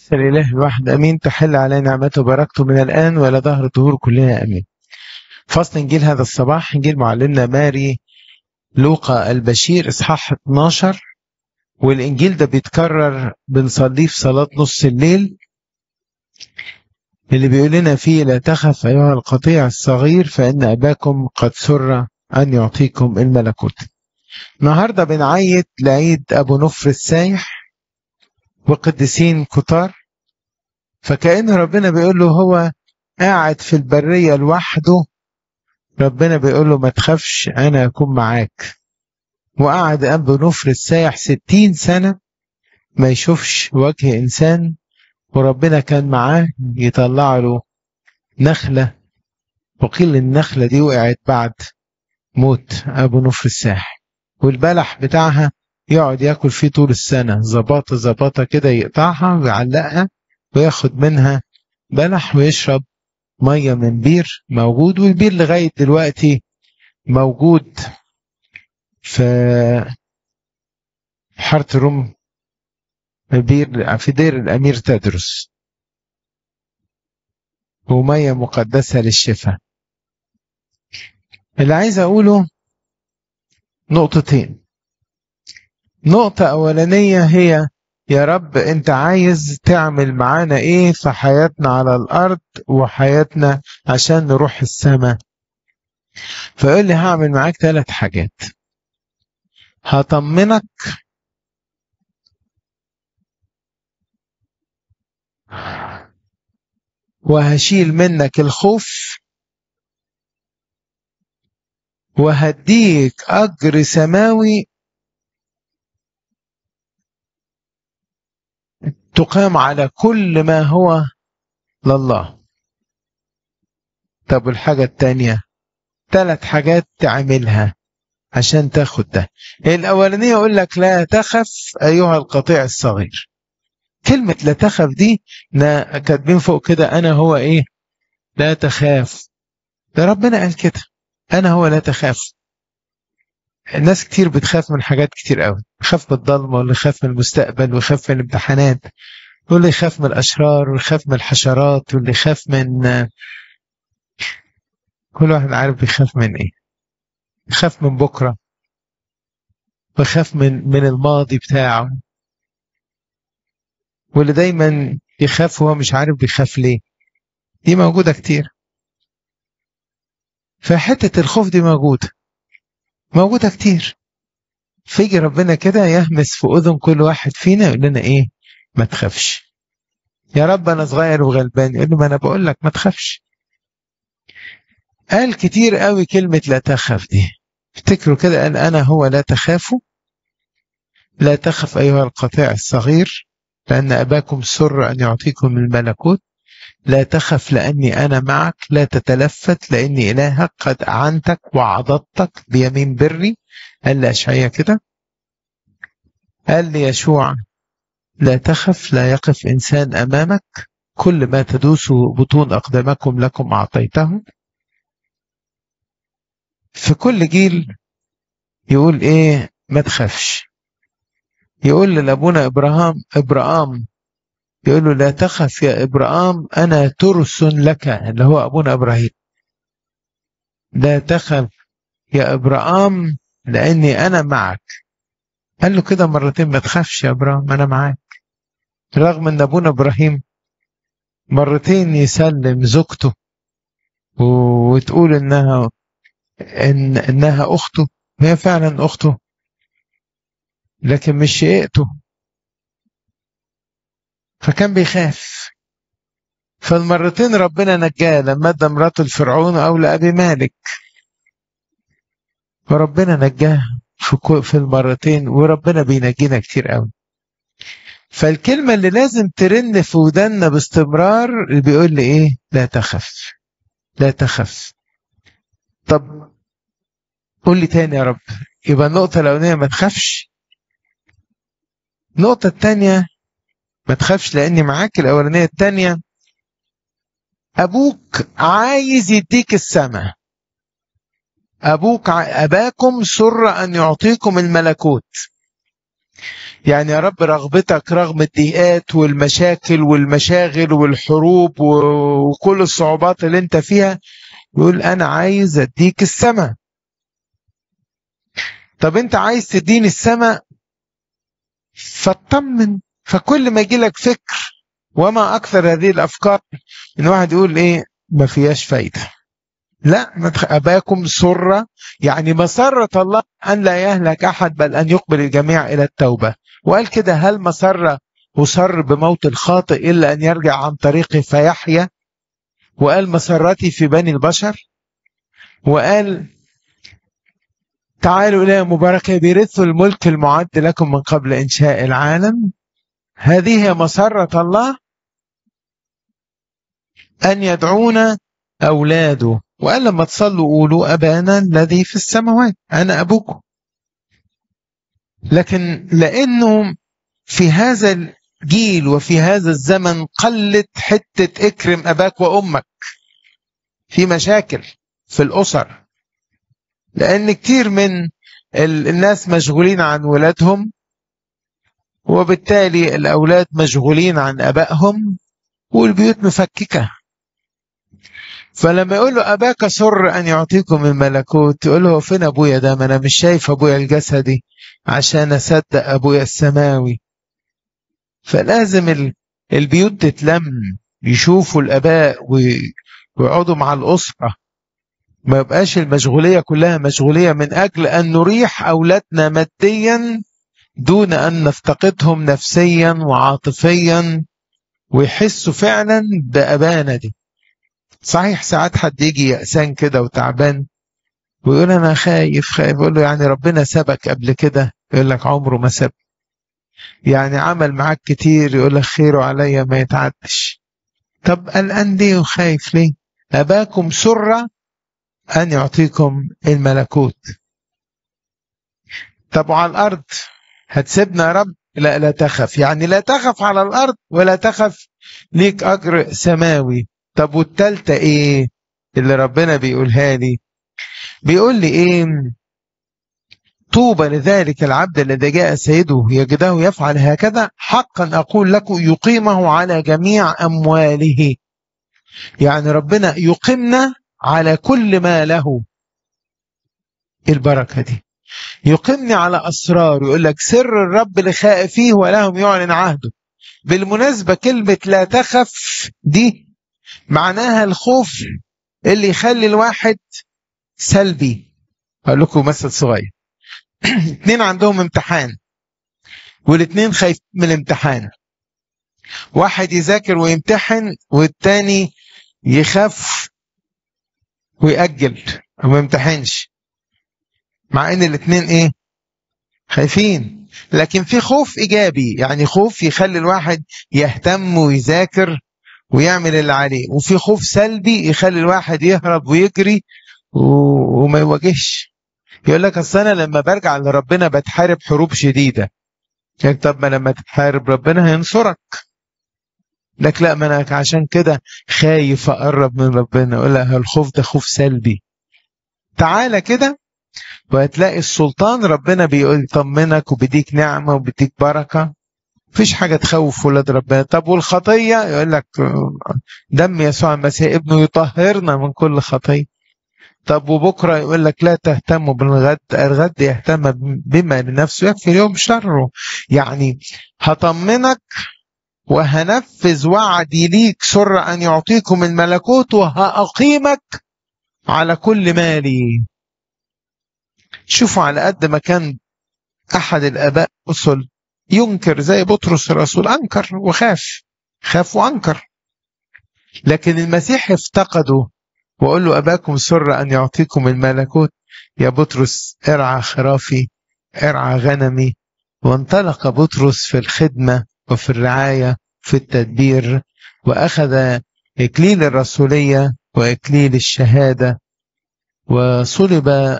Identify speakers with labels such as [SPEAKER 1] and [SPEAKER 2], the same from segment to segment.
[SPEAKER 1] الإله الواحد أمين تحل علينا نعمته وبركته من الآن ولا ظهر الدهور كلها أمين فصل إنجيل هذا الصباح إنجيل معلمنا ماري لوقا البشير إصحاح 12 والإنجيل ده بيتكرر بنصليه في صلاة نص الليل اللي بيقول لنا فيه لا تخف أيها القطيع الصغير فإن أباكم قد سر أن يعطيكم الملكوت النهاردة بنعيد لعيد أبو نفر السايح وقديسين كتار فكأن ربنا بيقول له هو قاعد في البرية لوحده ربنا بيقول له ما تخافش أنا أكون معاك وقعد أبو نفر السايح ستين سنة ما يشوفش وجه إنسان وربنا كان معاه يطلع له نخلة وقيل النخلة دي وقعت بعد موت أبو نفر الساح والبلح بتاعها يقعد ياكل فيه طول السنة زباطة زباطة كده يقطعها ويعلقها وياخد منها بلح ويشرب مية من بير موجود والبير لغاية دلوقتي موجود في حارة روم بير في دير الأمير تدرس ومية مقدسة للشفاء اللي عايز أقوله نقطتين نقطة أولانية هي يا رب أنت عايز تعمل معانا إيه في حياتنا على الأرض وحياتنا عشان نروح السماء فقال لي هعمل معاك ثلاث حاجات هطمنك وهشيل منك الخوف وهديك أجر سماوي تقام على كل ما هو لله طب الحاجة التانية ثلاث حاجات تعملها عشان تاخد ده الأولانية يقول لك لا تخف أيها القطيع الصغير كلمة لا تخف دي كاتبين فوق كده أنا هو إيه لا تخاف ده ربنا قال كده أنا هو لا تخاف الناس كتير بتخاف من حاجات كتير قوي يخاف من الضلمة واللي يخاف من المستقبل ويخاف من الامتحانات واللي يخاف من الأشرار ويخاف من الحشرات واللي يخاف من كل واحد عارف بيخاف من إيه يخاف من بكرة ويخاف من من الماضي بتاعه واللي دايما يخاف وهو مش عارف بيخاف ليه دي موجودة كتير فحتة الخوف دي موجودة موجودة كتير فيجي ربنا كده يهمس في أذن كل واحد فينا يقول لنا إيه ما تخافش يا رب أنا صغير وغلبان يقول له ما أنا بقول لك ما تخافش قال كتير قوي كلمة لا تخف دي افتكروا كده قال أنا هو لا تخافوا لا تخف أيها القطيع الصغير لأن أباكم سر أن يعطيكم الملكوت لا تخف لأني أنا معك لا تتلفت لأني إلهك قد أعنتك وعضدتك بيمين بري قال لأشعية كده قال لي يشوع لا تخف لا يقف إنسان أمامك كل ما تدوس بطون أقدامكم لكم أعطيته في كل جيل يقول إيه ما تخافش يقول لأبونا إبراهام إبراهام يقول له لا تخف يا إبراهام أنا ترس لك اللي هو أبونا إبراهيم لا تخف يا إبراهام لأني أنا معك قال له كده مرتين ما تخافش يا إبراهيم أنا معاك رغم أن أبونا إبراهيم مرتين يسلم زوجته وتقول إنها إن إنها أخته وهي فعلا أخته لكن مش شقيقته فكان بيخاف فالمرتين ربنا نجاه لما ادى مراته لفرعون او لابي مالك وربنا نجاه في في المرتين وربنا بينجينا كتير قوي فالكلمة اللي لازم ترن في ودنا باستمرار اللي بيقول لي ايه لا تخف لا تخف طب قول لي تاني يا رب يبقى النقطة الأولانية ما تخافش النقطة الثانية ما تخافش لاني معاك الاولانيه الثانيه ابوك عايز يديك السماء ابوك ع... اباكم سر ان يعطيكم الملكوت يعني يا رب رغبتك رغم الضيقات والمشاكل والمشاغل والحروب وكل الصعوبات اللي انت فيها يقول انا عايز اديك السماء طب انت عايز تديني السماء فاطمن فكل ما يجي لك فكر وما اكثر هذه الافكار ان واحد يقول ايه ما فيهاش فايده لا اباكم سره يعني مسره الله ان لا يهلك احد بل ان يقبل الجميع الى التوبه وقال كده هل مسر أصر بموت الخاطئ إلا أن يرجع عن طريقه فيحيا وقال مسرتي في بني البشر وقال تعالوا إلى مباركة بيرثوا الملك المعد لكم من قبل إنشاء العالم هذه هي مسرة الله أن يدعونا أولاده وقال لما تصلوا قولوا أبانا الذي في السماوات أنا أبوكم لكن لأنه في هذا الجيل وفي هذا الزمن قلت حتة اكرم أباك وأمك في مشاكل في الأسر لأن كتير من الناس مشغولين عن ولادهم وبالتالي الأولاد مشغولين عن أبائهم والبيوت مفككة فلما يقول له أباك سر أن يعطيكم الملكوت يقول له فين أبويا ده ما أنا مش شايف أبويا الجسدي عشان أصدق أبويا السماوي فلازم البيوت تتلم يشوفوا الآباء ويقعدوا مع الأسرة ما يبقاش المشغولية كلها مشغولية من أجل أن نريح أولادنا ماديا دون أن نفتقدهم نفسيا وعاطفيا ويحسوا فعلا بأبانا دي صحيح ساعات حد يجي يأسان كده وتعبان ويقول أنا خايف خايف يقول له يعني ربنا سبك قبل كده يقول لك عمره ما سب يعني عمل معاك كتير يقول لك خيره عليا ما يتعدش طب قلقان ليه وخايف ليه أباكم سرة أن يعطيكم الملكوت طب وعلى الأرض هتسيبنا يا رب لا لا تخف يعني لا تخف على الأرض ولا تخف ليك أجر سماوي طب والتالتة إيه اللي ربنا بيقولها لي بيقول لي إيه طوبى لذلك العبد الذي جاء سيده يجده يفعل هكذا حقا أقول لكم يقيمه على جميع أمواله يعني ربنا يقيمنا على كل ما له البركة دي يقيمني على أسرار يقول لك سر الرب لخائفيه ولهم يعلن عهده بالمناسبة كلمة لا تخف دي معناها الخوف اللي يخلي الواحد سلبي أقول لكم مثل صغير اتنين عندهم امتحان والاتنين خايفين من الامتحان واحد يذاكر ويمتحن والتاني يخاف ويأجل وما يمتحنش مع ان الاتنين ايه خايفين لكن في خوف ايجابي يعني خوف يخلي الواحد يهتم ويذاكر ويعمل اللي عليه وفي خوف سلبي يخلي الواحد يهرب ويجري وما يواجهش يقول لك اصل انا لما برجع لربنا بتحارب حروب شديده يعني طب ما لما تحارب ربنا هينصرك لك لا ما انا عشان كده خايف اقرب من ربنا اقول لها الخوف ده خوف سلبي تعالى كده وهتلاقي السلطان ربنا بيقول يطمنك وبيديك نعمه وبيديك بركه مفيش حاجه تخوف ولاد ربنا طب والخطيه يقول لك دم يسوع المسيح ابنه يطهرنا من كل خطيه طب وبكره يقول لك لا تهتموا بالغد الغد يهتم بما لنفسه يكفي اليوم شره يعني هطمنك وهنفذ وعدي ليك سر أن يعطيكم الملكوت وهأقيمك على كل مالي شوفوا على قد ما كان أحد الآباء الرسل ينكر زي بطرس الرسول أنكر وخاف خاف وأنكر لكن المسيح افتقده وقال له أباكم سر أن يعطيكم الملكوت يا بطرس ارعى خرافي ارعى غنمي وانطلق بطرس في الخدمة وفي الرعاية في التدبير وأخذ إكليل الرسولية وإكليل الشهادة وصلب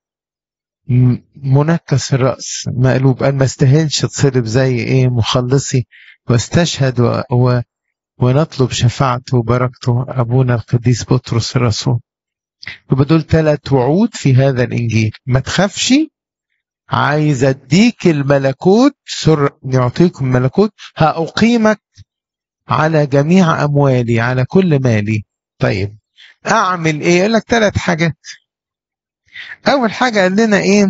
[SPEAKER 1] منكس الرأس مقلوب قال ما استاهلش تصلب زي إيه مخلصي واستشهد و... و... ونطلب شفاعته وبركته أبونا القديس بطرس الرسول يبقى دول ثلاث وعود في هذا الإنجيل ما تخافش عايز اديك الملكوت سر يعطيكم الملكوت هأقيمك على جميع أموالي على كل مالي طيب أعمل إيه؟ يقول لك ثلاث حاجات أول حاجة قال لنا إيه؟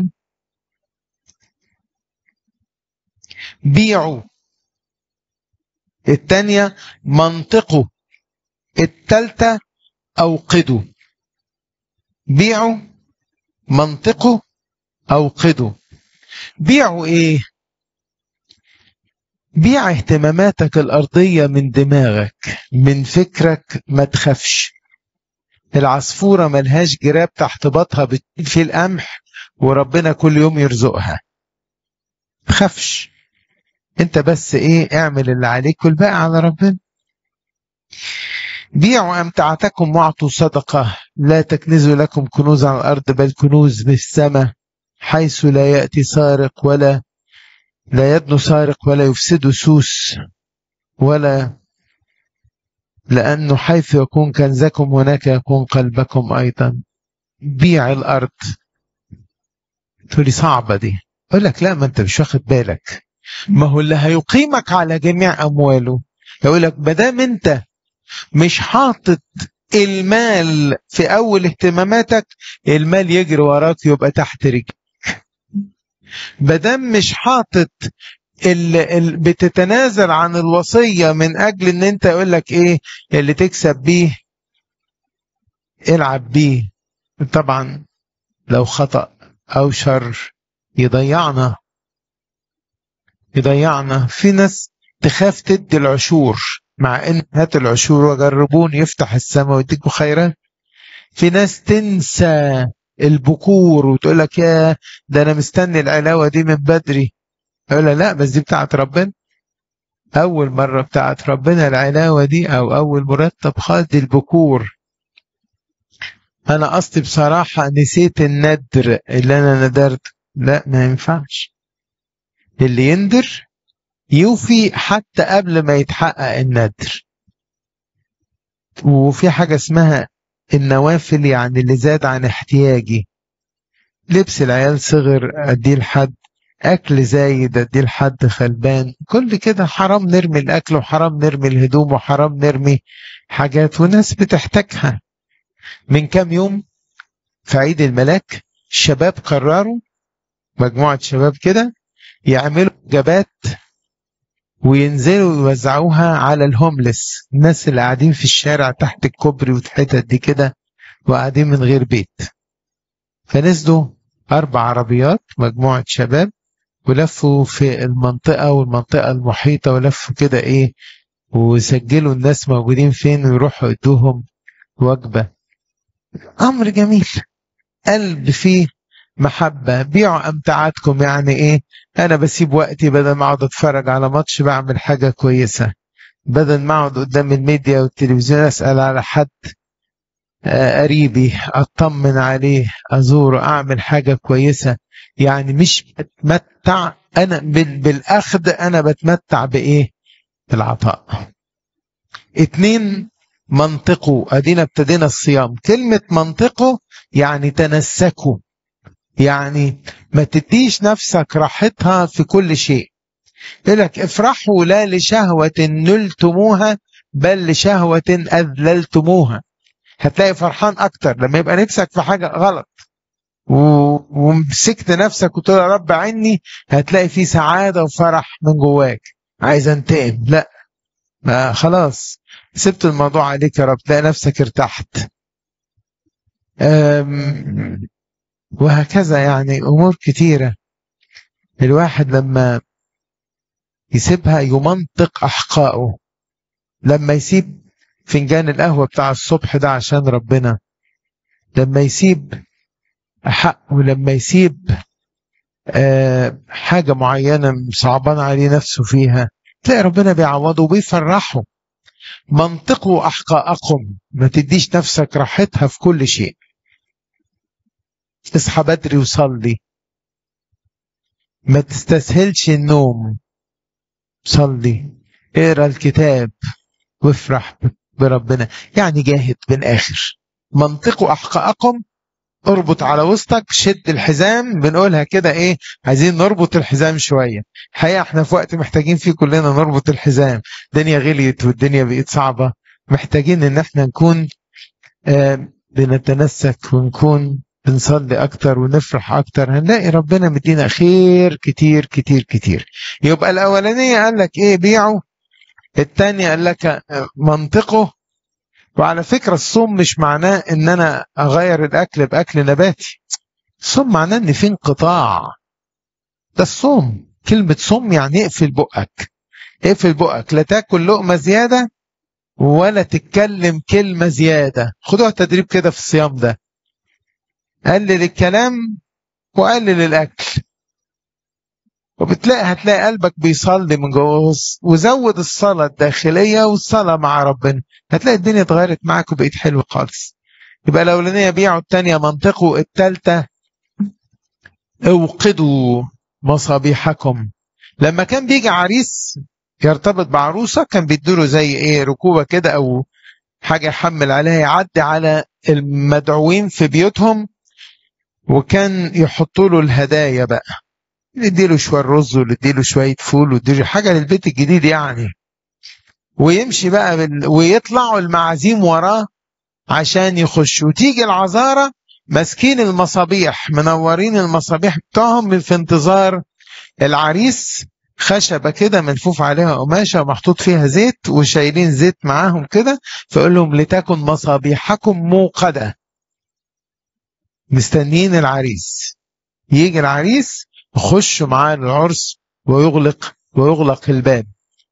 [SPEAKER 1] بيعوا الثانية منطقوا الثالثة أوقدوا بيعوا منطقوا أوقدوا بيعوا إيه؟ بيع اهتماماتك الأرضية من دماغك من فكرك ما تخافش العصفورة ملهاش جراب تحت بطها بتجيب في القمح وربنا كل يوم يرزقها تخافش انت بس ايه اعمل اللي عليك والباقي على ربنا بيعوا امتعتكم واعطوا صدقة لا تكنزوا لكم كنوز على الارض بل كنوز في السماء حيث لا يأتي سارق ولا لا يدنو سارق ولا يفسد سوس ولا لأنه حيث يكون كنزكم هناك يكون قلبكم أيضا بيع الأرض تقولي صعبة دي أقول لك لا ما أنت مش واخد بالك ما هو اللي هيقيمك على جميع أمواله يقول لك بدام أنت مش حاطط المال في أول اهتماماتك المال يجري وراك يبقى تحت رجلك بدام مش حاطط ال... ال... بتتنازل عن الوصية من أجل إن أنت يقول لك إيه اللي تكسب بيه العب بيه طبعا لو خطأ أو شر يضيعنا يضيعنا في ناس تخاف تدي العشور مع ان هات العشور وجربون يفتح السماء ويديكوا خيرات في ناس تنسى البكور وتقول لك يا ده انا مستني العلاوه دي من بدري اقول لا بس دي بتاعت ربنا اول مره بتاعت ربنا العلاوه دي او اول مرتب خالص دي البكور انا قصدي بصراحه نسيت الندر اللي انا ندرت لا ما ينفعش اللي يندر يوفي حتى قبل ما يتحقق الندر وفي حاجة اسمها النوافل يعني اللي زاد عن احتياجي لبس العيال صغر اديه لحد اكل زايد اديه لحد خلبان كل كده حرام نرمي الاكل وحرام نرمي الهدوم وحرام نرمي حاجات وناس بتحتاجها من كام يوم في عيد الملاك الشباب قرروا مجموعة شباب كده يعملوا جبات وينزلوا يوزعوها على الهوملس الناس اللي قاعدين في الشارع تحت الكوبري والحتت دي كده وقاعدين من غير بيت فنزلوا أربع عربيات مجموعة شباب ولفوا في المنطقة والمنطقة المحيطة ولفوا كده إيه وسجلوا الناس موجودين فين ويروحوا يدوهم وجبة أمر جميل قلب فيه محبة بيعوا أمتعاتكم يعني إيه أنا بسيب وقتي بدل ما أقعد أتفرج على ماتش بعمل حاجة كويسة بدل ما أقعد قدام الميديا والتلفزيون أسأل على حد قريبي أطمن عليه أزوره أعمل حاجة كويسة يعني مش بتمتع أنا بالأخذ أنا بتمتع بإيه بالعطاء اتنين منطقوا أدينا ابتدينا الصيام كلمة منطقوا يعني تنسكوا يعني ما تديش نفسك راحتها في كل شيء يقول لك افرحوا لا لشهوة نلتموها بل لشهوة أذللتموها هتلاقي فرحان أكتر لما يبقى نفسك في حاجة غلط ومسكت نفسك وتقول يا رب عني هتلاقي في سعادة وفرح من جواك عايز انتقم لا ما خلاص سبت الموضوع عليك يا رب تلاقي نفسك ارتحت وهكذا يعني أمور كتيرة الواحد لما يسيبها يمنطق أحقائه لما يسيب فنجان القهوة بتاع الصبح ده عشان ربنا لما يسيب حقه لما يسيب آه حاجة معينة صعبان عليه نفسه فيها تلاقي ربنا بيعوضه وبيفرحه منطقوا أحقائكم ما تديش نفسك راحتها في كل شيء اصحى بدري وصلي ما تستسهلش النوم صلي اقرا الكتاب وافرح بربنا يعني جاهد بالاخر منطقوا احقائكم اربط على وسطك شد الحزام بنقولها كده ايه عايزين نربط الحزام شويه الحقيقه احنا في وقت محتاجين فيه كلنا نربط الحزام الدنيا غليت والدنيا بقت صعبه محتاجين ان احنا نكون آه بنتنسك ونكون بنصلي اكتر ونفرح اكتر هنلاقي ربنا مدينا خير كتير كتير كتير يبقى الاولانيه قال لك ايه بيعوا الثانيه قال لك منطقه وعلى فكره الصوم مش معناه ان انا اغير الاكل باكل نباتي الصوم معناه ان في انقطاع ده الصوم كلمه صوم يعني اقفل بقك اقفل بقك لا تاكل لقمه زياده ولا تتكلم كلمه زياده خدوها تدريب كده في الصيام ده قلل الكلام وقلل الاكل وبتلاقي هتلاقي قلبك بيصلي من جوه وزود الصلاه الداخليه والصلاه مع ربنا هتلاقي الدنيا اتغيرت معاك وبقيت حلو خالص يبقى الاولانيه بيعوا الثانيه منطقوا الثالثه اوقدوا مصابيحكم لما كان بيجي عريس يرتبط بعروسه كان بيدوله زي ايه ركوبه كده او حاجه يحمل عليها يعدي على المدعوين في بيوتهم وكان يحطوا له الهدايا بقى نديله شويه رز ونديله شويه فول ونديله حاجه للبيت الجديد يعني ويمشي بقى بال... ويطلعوا المعازيم وراه عشان يخشوا وتيجي العذارة ماسكين المصابيح منورين المصابيح بتاعهم في انتظار العريس خشبة كده ملفوف عليها قماشة محطوط فيها زيت وشايلين زيت معاهم كده فيقول لهم لتكن مصابيحكم موقدة مستنيين العريس يجي العريس يخش معاه العرس ويغلق ويغلق الباب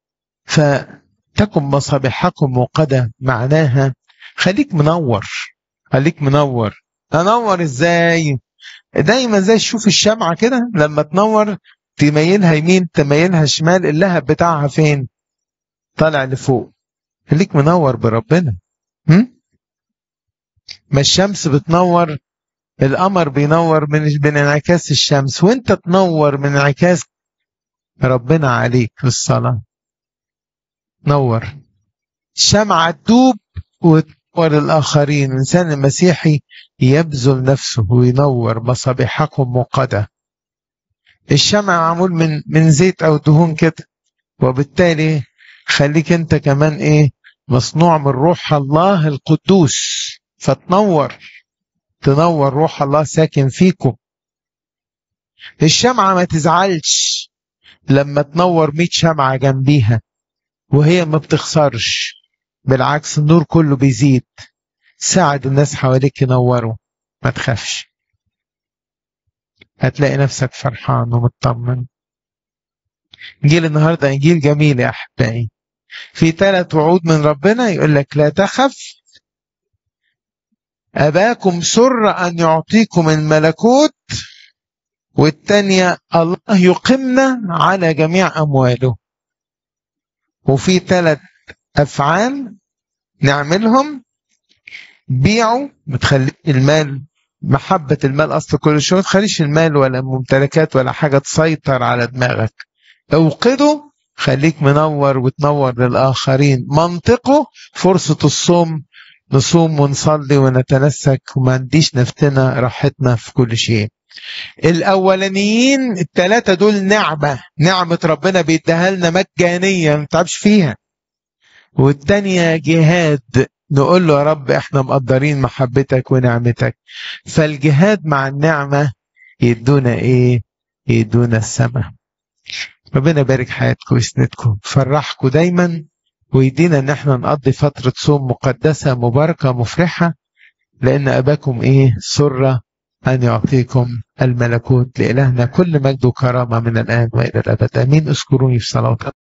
[SPEAKER 1] فتكن مصابيحكم موقدة معناها خليك منور خليك منور انور ازاي دايما زي تشوف الشمعة كده لما تنور تميلها يمين تميلها شمال اللهب بتاعها فين طالع لفوق خليك منور بربنا هم؟ ما الشمس بتنور القمر بينور من من انعكاس الشمس وانت تنور من انعكاس ربنا عليك في الصلاة نور شمعة تدوب وتنور الآخرين الإنسان المسيحي يبذل نفسه وينور مصابيحكم موقدة الشمع معمول من من زيت أو دهون كده وبالتالي خليك أنت كمان إيه مصنوع من روح الله القدوس فتنور تنور روح الله ساكن فيكم الشمعة ما تزعلش لما تنور 100 شمعة جنبيها وهي ما بتخسرش بالعكس النور كله بيزيد ساعد الناس حواليك ينوروا ما تخافش هتلاقي نفسك فرحان ومطمن انجيل النهارده انجيل جميل يا احبائي في ثلاث وعود من ربنا يقول لك لا تخف أباكم سر أن يعطيكم الملكوت والتانية الله يقمنا على جميع أمواله وفي ثلاث أفعال نعملهم بيعوا بتخلي المال محبة المال أصل كل شيء ما تخليش المال ولا ممتلكات ولا حاجة تسيطر على دماغك اوقده خليك منور وتنور للآخرين منطقه فرصة الصوم نصوم ونصلي ونتنسك وما عنديش نفسنا راحتنا في كل شيء الاولانيين الثلاثه دول نعمه نعمه ربنا بيديها لنا مجانيا ما تعبش فيها والتانية جهاد نقول له يا رب احنا مقدرين محبتك ونعمتك فالجهاد مع النعمة يدونا ايه يدونا السماء ربنا يبارك حياتكم ويسندكم فرحكم دايما ويدينا ان احنا نقضي فترة صوم مقدسة مباركة مفرحة لان اباكم ايه سر ان يعطيكم الملكوت لالهنا كل مجد وكرامة من الان والى الابد امين اذكروني في صلواتكم